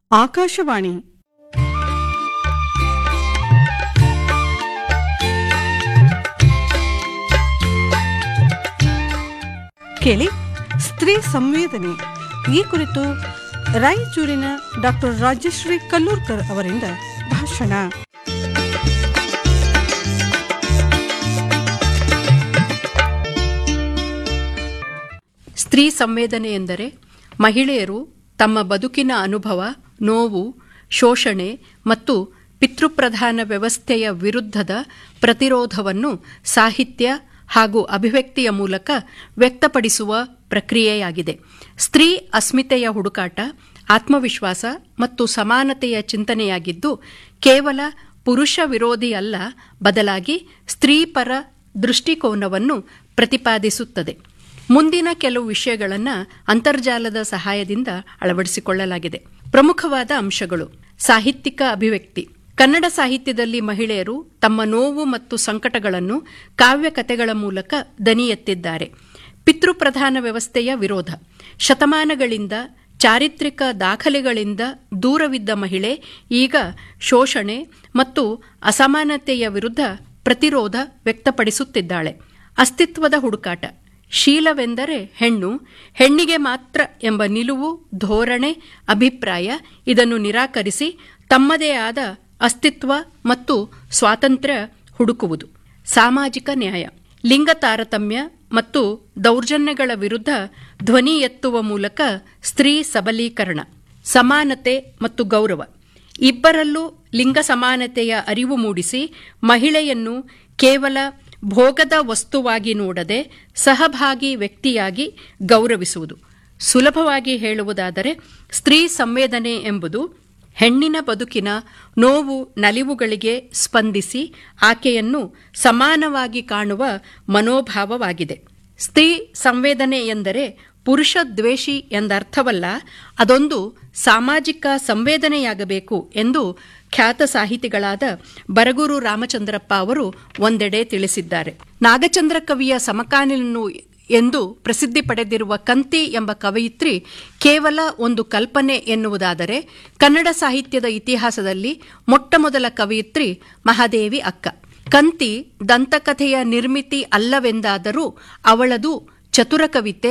ಆಕಾಶವಾಣಿ ಕೇಳಿ ಸ್ತ್ರೀ ಸಂವೇದನೆ ಈ ಕುರಿತು ರಾಯಚೂರಿನ ಡಾಕ್ಟರ್ ರಾಜಶ್ರೀ ಕಲ್ಲೂರ್ಕರ್ ಅವರಿಂದ ಭಾಷಣ ಸ್ತ್ರೀ ಸಂವೇದನೆ ಎಂದರೆ ಮಹಿಳೆಯರು ತಮ್ಮ ಬದುಕಿನ ಅನುಭವ ನೋವು ಶೋಷಣೆ ಮತ್ತು ಪಿತೃಪ್ರಧಾನ ವ್ಯವಸ್ಥೆಯ ವಿರುದ್ಧದ ಪ್ರತಿರೋಧವನ್ನು ಸಾಹಿತ್ಯ ಹಾಗೂ ಅಭಿವ್ಯಕ್ತಿಯ ಮೂಲಕ ವ್ಯಕ್ತಪಡಿಸುವ ಪ್ರಕ್ರಿಯೆಯಾಗಿದೆ ಸ್ತ್ರೀ ಅಸ್ಮಿತೆಯ ಹುಡುಕಾಟ ಆತ್ಮವಿಶ್ವಾಸ ಮತ್ತು ಸಮಾನತೆಯ ಚಿಂತನೆಯಾಗಿದ್ದು ಕೇವಲ ಪುರುಷ ವಿರೋಧಿ ಅಲ್ಲ ಬದಲಾಗಿ ಸ್ತ್ರೀಪರ ದೃಷ್ಟಿಕೋನವನ್ನು ಪ್ರತಿಪಾದಿಸುತ್ತದೆ ಮುಂದಿನ ಕೆಲವು ವಿಷಯಗಳನ್ನು ಅಂತರ್ಜಾಲದ ಸಹಾಯದಿಂದ ಅಳವಡಿಸಿಕೊಳ್ಳಲಾಗಿದೆ ಪ್ರಮುಖವಾದ ಅಂಶಗಳು ಸಾಹಿತ್ಯಿಕ ಅಭಿವ್ಯಕ್ತಿ ಕನ್ನಡ ಸಾಹಿತ್ಯದಲ್ಲಿ ಮಹಿಳೆಯರು ತಮ್ಮ ನೋವು ಮತ್ತು ಸಂಕಟಗಳನ್ನು ಕಾವ್ಯ ಕಥೆಗಳ ಮೂಲಕ ದನಿ ಎತ್ತಿದ್ದಾರೆ ಪಿತೃಪ್ರಧಾನ ವ್ಯವಸ್ಥೆಯ ವಿರೋಧ ಶತಮಾನಗಳಿಂದ ಚಾರಿತ್ರಿಕ ದಾಖಲೆಗಳಿಂದ ದೂರವಿದ್ದ ಮಹಿಳೆ ಈಗ ಶೋಷಣೆ ಮತ್ತು ಅಸಮಾನತೆಯ ವಿರುದ್ಧ ಪ್ರತಿರೋಧ ವ್ಯಕ್ತಪಡಿಸುತ್ತಿದ್ದಾಳೆ ಅಸ್ತಿತ್ವದ ಹುಡುಕಾಟ ಶೀಲವೆಂದರೆ ಹೆಣ್ಣು ಹೆಣ್ಣಿಗೆ ಮಾತ್ರ ಎಂಬ ನಿಲುವು ಧೋರಣೆ ಅಭಿಪ್ರಾಯ ಇದನ್ನು ನಿರಾಕರಿಸಿ ತಮ್ಮದೇ ಆದ ಅಸ್ತಿತ್ವ ಮತ್ತು ಸ್ವಾತಂತ್ರ್ಯ ಹುಡುಕುವುದು ಸಾಮಾಜಿಕ ನ್ಯಾಯ ಲಿಂಗ ತಾರತಮ್ಯ ಮತ್ತು ದೌರ್ಜನ್ಯಗಳ ವಿರುದ್ಧ ಧ್ವನಿ ಎತ್ತುವ ಮೂಲಕ ಸ್ತ್ರೀ ಸಬಲೀಕರಣ ಸಮಾನತೆ ಮತ್ತು ಗೌರವ ಇಬ್ಬರಲ್ಲೂ ಲಿಂಗ ಸಮಾನತೆಯ ಅರಿವು ಮೂಡಿಸಿ ಮಹಿಳೆಯನ್ನು ಕೇವಲ ಭೋಗದ ವಸ್ತುವಾಗಿ ನೋಡದೆ ಸಹಭಾಗಿ ವ್ಯಕ್ತಿಯಾಗಿ ಗೌರವಿಸುವುದು ಸುಲಭವಾಗಿ ಹೇಳುವುದಾದರೆ ಸ್ತ್ರೀ ಸಂವೇದನೆ ಎಂಬುದು ಹೆಣ್ಣಿನ ಬದುಕಿನ ನೋವು ನಲಿವುಗಳಿಗೆ ಸ್ಪಂದಿಸಿ ಆಕೆಯನ್ನು ಸಮಾನವಾಗಿ ಕಾಣುವ ಮನೋಭಾವವಾಗಿದೆ ಸ್ತ್ರೀ ಸಂವೇದನೆ ಎಂದರೆ ಪುರುಷ ದ್ವೇಷಿ ಎಂದರ್ಥವಲ್ಲ ಅದೊಂದು ಸಾಮಾಜಿಕ ಸಂವೇದನೆಯಾಗಬೇಕು ಎಂದು ಖ್ಯಾತ ಸಾಹಿತಿಗಳಾದ ಬರಗೂರು ರಾಮಚಂದ್ರಪ್ಪ ಅವರು ಒಂದೆಡೆ ತಿಳಿಸಿದ್ದಾರೆ ನಾಗಚಂದ್ರ ಕವಿಯ ಸಮಕಾಲೀನನು ಎಂದು ಪ್ರಸಿದ್ಧಿ ಪಡೆದಿರುವ ಕಂತಿ ಎಂಬ ಕವಯಿತ್ರಿ ಕೇವಲ ಒಂದು ಕಲ್ಪನೆ ಎನ್ನುವುದಾದರೆ ಕನ್ನಡ ಸಾಹಿತ್ಯದ ಇತಿಹಾಸದಲ್ಲಿ ಮೊಟ್ಟಮೊದಲ ಕವಯಿತ್ರಿ ಮಹಾದೇವಿ ಅಕ್ಕ ಕಂತಿ ದಂತಕಥೆಯ ನಿರ್ಮಿತಿ ಅಲ್ಲವೆಂದಾದರೂ ಅವಳದು ಚತುರ ಕವಿತೆ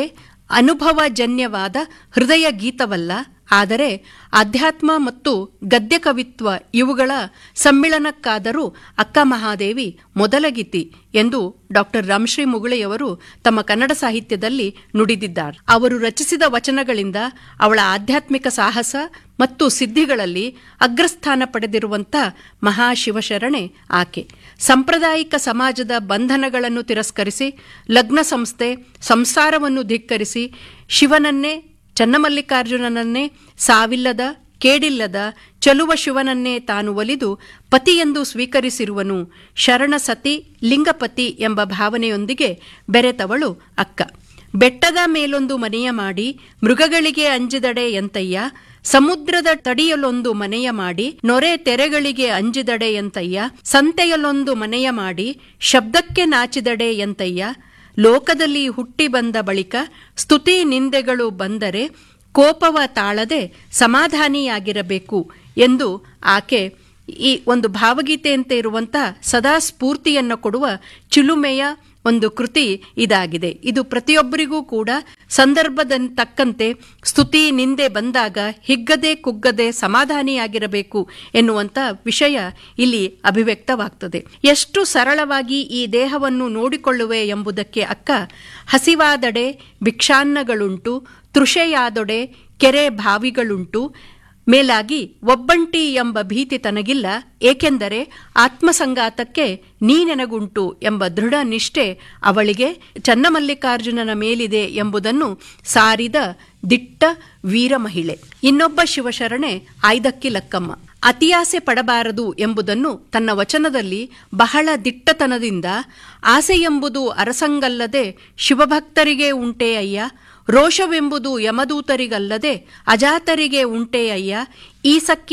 ಅನುಭವಜನ್ಯವಾದ ಹೃದಯ ಗೀತವಲ್ಲ ಆದರೆ ಅಧ್ಯಾತ್ಮ ಮತ್ತು ಗದ್ಯ ಕವಿತ್ವ ಇವುಗಳ ಸಮ್ಮಿಳನಕ್ಕಾದರೂ ಅಕ್ಕ ಮಹಾದೇವಿ ಮೊದಲಗಿತಿ ಎಂದು ಡಾಕ್ಟರ್ ರಾಮಶ್ರೀ ಮುಗುಳೆಯವರು ತಮ್ಮ ಕನ್ನಡ ಸಾಹಿತ್ಯದಲ್ಲಿ ನುಡಿದಿದ್ದಾರೆ ಅವರು ರಚಿಸಿದ ವಚನಗಳಿಂದ ಅವಳ ಆಧ್ಯಾತ್ಮಿಕ ಸಾಹಸ ಮತ್ತು ಸಿದ್ಧಿಗಳಲ್ಲಿ ಅಗ್ರಸ್ಥಾನ ಪಡೆದಿರುವಂಥ ಮಹಾಶಿವಶರಣೆ ಆಕೆ ಸಾಂಪ್ರದಾಯಿಕ ಸಮಾಜದ ಬಂಧನಗಳನ್ನು ತಿರಸ್ಕರಿಸಿ ಲಗ್ನ ಸಂಸ್ಥೆ ಸಂಸಾರವನ್ನು ಧಿಕ್ಕರಿಸಿ ಶಿವನನ್ನೇ ಚನ್ನಮಲ್ಲಿಕಾರ್ಜುನನನ್ನೇ ಸಾವಿಲ್ಲದ ಕೇಡಿಲ್ಲದ ಚಲುವ ಶಿವನನ್ನೇ ತಾನು ಒಲಿದು ಪತಿಯೆಂದು ಸ್ವೀಕರಿಸಿರುವನು ಶರಣ ಸತಿ ಲಿಂಗಪತಿ ಎಂಬ ಭಾವನೆಯೊಂದಿಗೆ ಬೆರೆತವಳು ಅಕ್ಕ ಬೆಟ್ಟದ ಮೇಲೊಂದು ಮನೆಯ ಮಾಡಿ ಮೃಗಗಳಿಗೆ ಅಂಜಿದಡೆ ಎಂತಯ್ಯ ಸಮುದ್ರದ ತಡಿಯಲೊಂದು ಮನೆಯ ಮಾಡಿ ನೊರೆ ತೆರೆಗಳಿಗೆ ಅಂಜಿದಡೆ ಎಂತಯ್ಯ ಸಂತೆಯಲ್ಲೊಂದು ಮನೆಯ ಮಾಡಿ ಶಬ್ದಕ್ಕೆ ನಾಚಿದಡೆ ಎಂತಯ್ಯ ಲೋಕದಲ್ಲಿ ಹುಟ್ಟಿ ಬಂದ ಬಳಿಕ ಸ್ತುತಿ ನಿಂದೆಗಳು ಬಂದರೆ ಕೋಪವ ತಾಳದೆ ಸಮಾಧಾನಿಯಾಗಿರಬೇಕು ಎಂದು ಆಕೆ ಈ ಒಂದು ಭಾವಗೀತೆಯಂತೆ ಇರುವಂತಹ ಸದಾ ಸ್ಫೂರ್ತಿಯನ್ನು ಕೊಡುವ ಚಿಲುಮೆಯ ಒಂದು ಕೃತಿ ಇದಾಗಿದೆ ಇದು ಪ್ರತಿಯೊಬ್ಬರಿಗೂ ಕೂಡ ಸಂದರ್ಭದ ತಕ್ಕಂತೆ ಸ್ತುತಿ ನಿಂದೆ ಬಂದಾಗ ಹಿಗ್ಗದೆ ಕುಗ್ಗದೆ ಸಮಾಧಾನಿಯಾಗಿರಬೇಕು ಎನ್ನುವಂತ ವಿಷಯ ಇಲ್ಲಿ ಅಭಿವ್ಯಕ್ತವಾಗ್ತದೆ ಎಷ್ಟು ಸರಳವಾಗಿ ಈ ದೇಹವನ್ನು ನೋಡಿಕೊಳ್ಳುವೆ ಎಂಬುದಕ್ಕೆ ಅಕ್ಕ ಹಸಿವಾದಡೆ ಭಿಕ್ಷಾನ್ನಗಳುಂಟು ತೃಷೆಯಾದೊಡೆ ಕೆರೆ ಬಾವಿಗಳುಂಟು ಮೇಲಾಗಿ ಒಬ್ಬಂಟಿ ಎಂಬ ಭೀತಿ ತನಗಿಲ್ಲ ಏಕೆಂದರೆ ಆತ್ಮಸಂಗಾತಕ್ಕೆ ನೀನೆನಗುಂಟು ಎಂಬ ದೃಢ ನಿಷ್ಠೆ ಅವಳಿಗೆ ಚನ್ನಮಲ್ಲಿಕಾರ್ಜುನನ ಮೇಲಿದೆ ಎಂಬುದನ್ನು ಸಾರಿದ ದಿಟ್ಟ ವೀರ ಮಹಿಳೆ ಇನ್ನೊಬ್ಬ ಶಿವಶರಣೆ ಆಯ್ದಕ್ಕಿ ಲಕ್ಕಮ್ಮ ಅತಿಯಾಸೆ ಪಡಬಾರದು ಎಂಬುದನ್ನು ತನ್ನ ವಚನದಲ್ಲಿ ಬಹಳ ದಿಟ್ಟತನದಿಂದ ಆಸೆ ಎಂಬುದು ಅರಸಂಗಲ್ಲದೆ ಶಿವಭಕ್ತರಿಗೆ ಉಂಟೇ ಅಯ್ಯ ರೋಷವೆಂಬುದು ಯಮದೂತರಿಗಲ್ಲದೆ ಅಜಾತರಿಗೆ ಉಂಟೇ ಅಯ್ಯ ಈ ಸಕ್ಕಿ